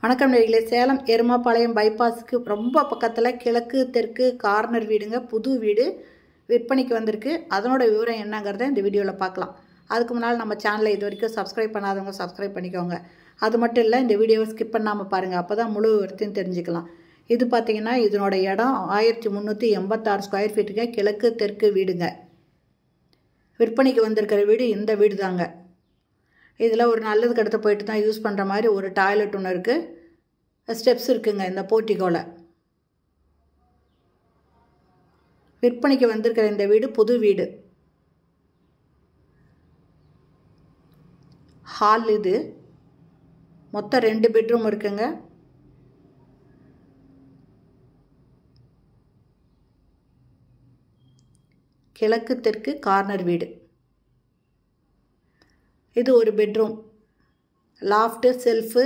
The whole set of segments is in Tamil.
வணக்கம் நேர்களே சேலம் எருமாபாளையம் பைபாஸுக்கு ரொம்ப பக்கத்தில் கிழக்கு தெற்கு கார்னர் வீடுங்க புது வீடு விற்பனைக்கு வந்திருக்கு அதனோட விவரம் என்னங்கிறத இந்த வீடியோவில் பார்க்கலாம் அதுக்கு முன்னால் நம்ம சேனலை இது வரைக்கும் சப்ஸ்கிரைப் பண்ணாதவங்க சப்ஸ்கிரைப் பண்ணிக்கோங்க அது மட்டும் இல்லை இந்த வீடியோவை ஸ்கிப் பண்ணாமல் பாருங்கள் அப்போ தான் முழு விவரத்தையும் தெரிஞ்சுக்கலாம் இது பார்த்தீங்கன்னா இதனோட இடம் ஆயிரத்தி முந்நூற்றி எண்பத்தாறு ஸ்கொயர் ஃபீட்டுங்க கிழக்கு தெற்கு வீடுங்க விற்பனைக்கு வந்திருக்கிற வீடு இந்த வீடு தாங்க இதில் ஒரு நல்லதுக்கு அடுத்து போயிட்டு தான் யூஸ் பண்ணுற மாதிரி ஒரு டாய்லெட் ஒன்று இருக்குது ஸ்டெப்ஸ் இருக்குங்க இந்த போர்ட்டிகோவில் விற்பனைக்கு வந்திருக்கிற இந்த வீடு புது வீடு ஹால் இது மொத்தம் ரெண்டு பெட்ரூம் இருக்குங்க கிழக்கு தெற்கு கார்னர் வீடு இது ஒரு பெட்ரூம் லாஃப்ட்டு செல்ஃபு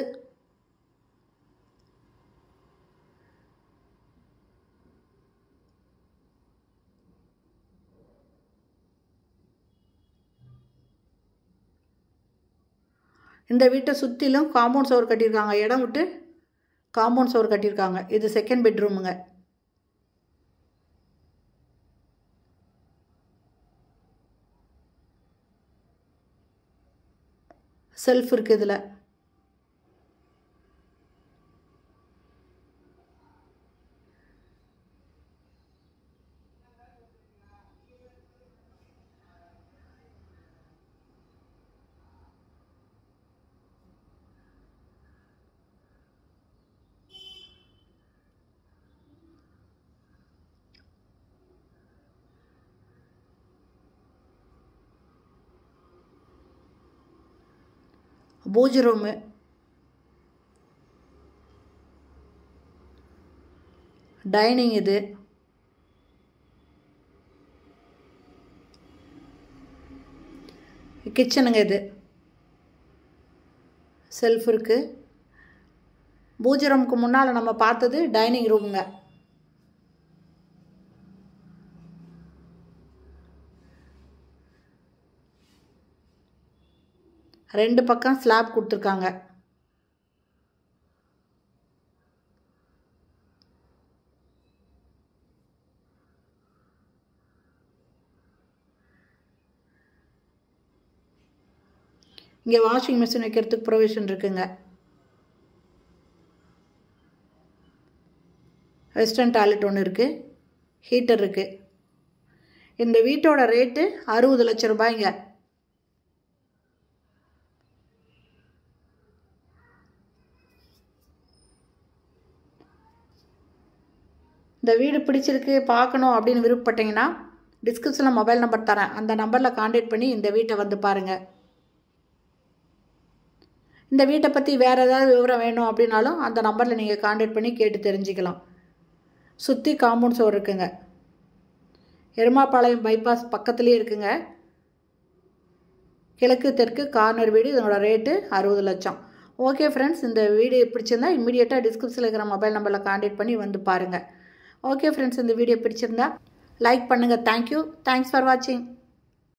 இந்த வீட்டை சுற்றிலும் காம்பவுண்ட் சவர் கட்டியிருக்காங்க இடம் விட்டு காம்பவுண்ட் சவர் கட்டியிருக்காங்க இது செகண்ட் பெட்ரூமுங்க செல்ஃப் இருக்குது இதில் பூஜை ரூமு டைனிங் இது கிச்சனுங்க இது செல்ஃப் இருக்குது பூஜை ரூமுக்கு முன்னால் நம்ம பார்த்தது டைனிங் ரூமுங்க ரெண்டு பக்கம் ஸ்லாப் கொடுத்துருக்காங்க இங்கே வாஷிங் மிஷின் வைக்கிறதுக்கு ப்ரொவிஷன் இருக்குங்க வெஸ்டர்ன் டாய்லெட் ஒன்று இருக்குது ஹீட்டர் இருக்குது இந்த வீட்டோட ரேட்டு அறுபது லட்சம் ரூபாய்ங்க இந்த வீடு பிடிச்சிருக்கு பார்க்கணும் அப்படின்னு விருப்பப்பட்டீங்கன்னா டிஸ்கிரிப்ஷனில் மொபைல் நம்பர் தரேன் அந்த நம்பரில் காண்டாக்ட் பண்ணி இந்த வீட்டை வந்து பாருங்கள் இந்த வீட்டை பற்றி வேறு ஏதாவது விவரம் வேணும் அப்படின்னாலும் அந்த நம்பரில் நீங்கள் காண்டாக்ட் பண்ணி கேட்டு தெரிஞ்சுக்கலாம் சுற்றி காம்பவுண்ட் சோர் இருக்குங்க எருமாபாளையம் பைபாஸ் பக்கத்துலேயே இருக்குங்க கிழக்கு தெற்கு கார்னர் வீடு இதனோட ரேட்டு அறுபது லட்சம் ஓகே ஃப்ரெண்ட்ஸ் இந்த வீடியோ பிடிச்சிருந்தா இமீடியட்டாக டிஸ்கிரிப்ஷனில் இருக்கிற மொபைல் நம்பரில் காண்டாக்ட் பண்ணி வந்து பாருங்கள் ஓகே ஃப்ரெண்ட்ஸ் இந்த வீடியோ பிடிச்சிருந்தா லைக் பண்ணுங்கள் தேங்க்யூ தேங்க்ஸ் ஃபார் வாட்சிங்